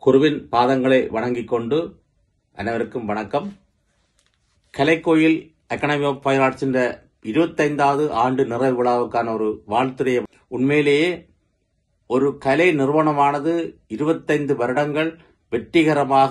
குருவின் பாதங்களை வணங்கிக் கொண்டு அனைவருக்கும் வணக்கம் கலைக்கோயில் அகாடமி ஆஃப் ஃபைன் ஆர்ட்ஸின் இருபத்தைந்தாவது ஆண்டு நிறைவு விழாவுக்கான ஒரு வாழ்த்துறையை உண்மையிலேயே ஒரு கலை நிறுவனமானது இருபத்தைந்து வருடங்கள் வெற்றிகரமாக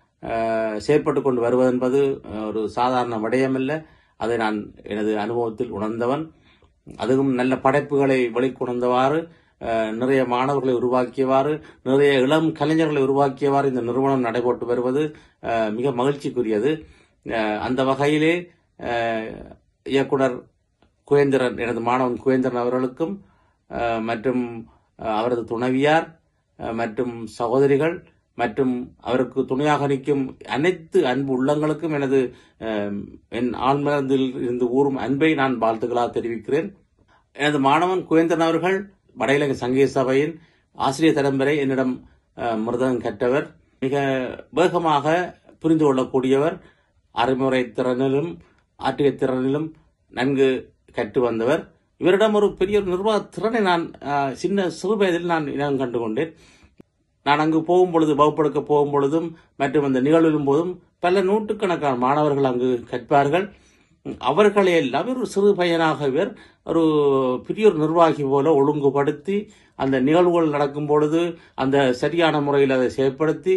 அஹ், செயற்பட்டு கொண்டு வருவது என்பது அஹ், ஒரு சாதாரண விடயமல்ல அதை நான் எனது அனுபவத்தில் உணர்ந்தவன் அதுவும் நல்ல படைப்புகளை வெளிக்கொணர்ந்தவாறு அஹ், நிறைய மாணவர்களை உருவாக்கியவாறு நிறைய இளம் கலைஞர்களை உருவாக்கியவாறு இந்த நிறுவனம் நடைபெற்று வருவது அஹ், மிக மகிழ்ச்சிக்குரியது அஹ், அந்த வகையிலே அஹ், இயக்குனர் குவேந்திரன் எனது மாணவன் குவேந்திரன் அவர்களுக்கும் அஹ், மற்றும் அஹ், அவரது துணைவியார் அஹ், மற்றும் சகோதரிகள் மற்றும் அவருக்கு துணையாக நிற்கும் அனைத்து அன்பு உள்ளங்களுக்கும் எனது அஹ், என் ஆழ்மனதில் இருந்து ஊறும் அன்பை நான் வாழ்த்துக்களாக தெரிவிக்கிறேன் எனது மாணவன் குவேந்திரன் அவர்கள் வட இலங்கை சங்கீத சபையின் ஆசிரியர் தரம் வரை என்னிடம் அஹ், மிருதகம் கற்றவர் மிக வேகமாக புரிந்து கொள்ளக்கூடியவர் அறிமுறை திறனிலும் ஆற்றிய திறனிலும் நன்கு கற்று வந்தவர் இவரிடம் ஒரு பெரிய ஒரு நிர்வாக திறனை நான் அஹ், சின்ன சிறு வயதில் நான் இனம் கண்டு கொண்டேன் நான் அங்கு போகும் பொழுது வகுப்பெடுக்க போகும் பொழுதும் மற்றும் அந்த நிகழ்விலும் போதும் பல நூற்றுக்கணக்கான மாணவர்கள் அங்கு கற்பார்கள் அவர்களை எல்லாம் ஒரு சிறு பையனாக இவர் ஒரு பெரிய ஒரு நிர்வாகி போல ஒழுங்குபடுத்தி அந்த நிகழ்வுகள் நடக்கும் பொழுது அந்த சரியான முறையில் அதை செயற்படுத்தி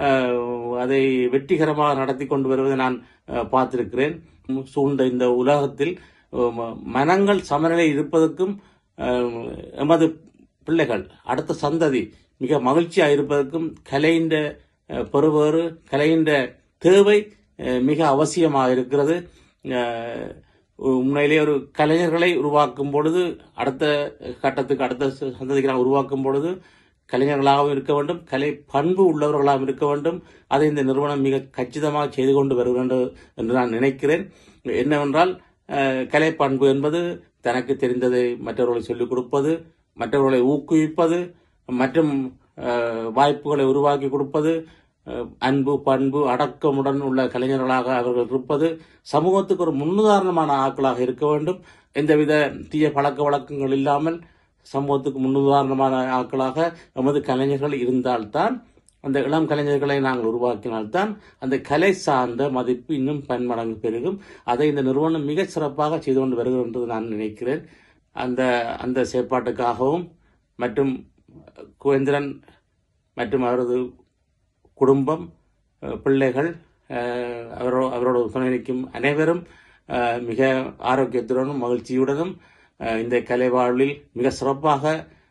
அஹ், அதை வெற்றிகரமாக நடத்தி கொண்டு வருவதை நான் அஹ், பார்த்திருக்கிறேன் சூழ்ந்த இந்த உலகத்தில் அஹ், மனங்கள் சமநிலை இருப்பதற்கும் அஹ், எமது பிள்ளைகள் அடுத்த சந்ததி மிக மகிழ்ச்சியா இருப்பதற்கும் கலையின் பெறுவேறு கலையின் தேவை அஹ், மிக அவசியமாக இருக்கிறது அஹ், உண்மையிலே ஒரு கலைஞர்களை உருவாக்கும் பொழுது அடுத்த கட்டத்துக்கு அடுத்த சந்ததிக்கு நாம் உருவாக்கும் பொழுது கலைஞர்களாகவும் இருக்க வேண்டும் கலை பண்பு உள்ளவர்களாகவும் இருக்க வேண்டும் அதை இந்த நிறுவனம் மிக கச்சிதமாக செய்து கொண்டு வருகின்றது என்று நான் நினைக்கிறேன் என்னவென்றால் அஹ், கலை பண்பு என்பது தனக்கு தெரிந்ததை மற்றவர்களை சொல்லிக் கொடுப்பது மற்றவர்களை ஊக்குவிப்பது மற்றும் அஹ், வாய்ப்புகளை உருவாக்கி கொடுப்பது அஹ், அன்பு பண்பு அடக்கமுடன் உள்ள கலைஞர்களாக அவர்கள் இருப்பது சமூகத்துக்கு ஒரு முன்னுதாரணமான ஆட்களாக இருக்க வேண்டும் எந்தவித தீய பழக்க வழக்கங்கள் இல்லாமல் சமூகத்துக்கு முன்னுதாரணமான ஆட்களாக எமது கலைஞர்கள் இருந்தால்தான் அந்த இளம் கலைஞர்களை நாங்கள் உருவாக்கினால்தான் அந்த கலை சார்ந்த மதிப்பு இன்னும் பன்மடங்கு பெருகும் அதை இந்த நிறுவனம் மிக சிறப்பாக செய்து கொண்டு வருகிறது என்று நான் நினைக்கிறேன் அந்த அந்த செயற்பாட்டுக்காகவும் மற்றும் குவேந்திரன் மற்றும் அவரது குடும்பம் அஹ், பிள்ளைகள் அஹ், அவரோ அவரோட துணை நிற்கும் அனைவரும் அஹ், மிக ஆரோக்கியத்துடனும் மகிழ்ச்சியுடனும் அஹ், இந்த கலை வாழ்வில் மிக சிறப்பாக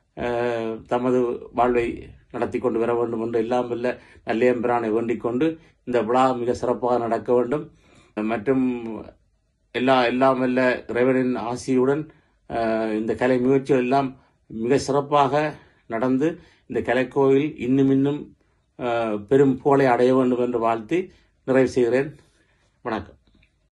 அஹ், தமது வாழ்வை நடத்தி கொண்டு வர வேண்டும் என்று எல்லாம் வல்ல நல்லியம்பிரானை வேண்டிக் கொண்டு இந்த விழா மிக சிறப்பாக நடக்க வேண்டும் மற்றும் எல்லா எல்லாம் வல்ல இறைவனின் ஆசியுடன் அஹ், இந்த கலை முயற்சிகள் எல்லாம் மிக சிறப்பாக நடந்து இந்த கலைக்கோயில் இன்னும் இன்னும் அஹ், பெரும் புகழை அடைய வேண்டும் என்று வாழ்த்தி நிறைவு செய்கிறேன் வணக்கம்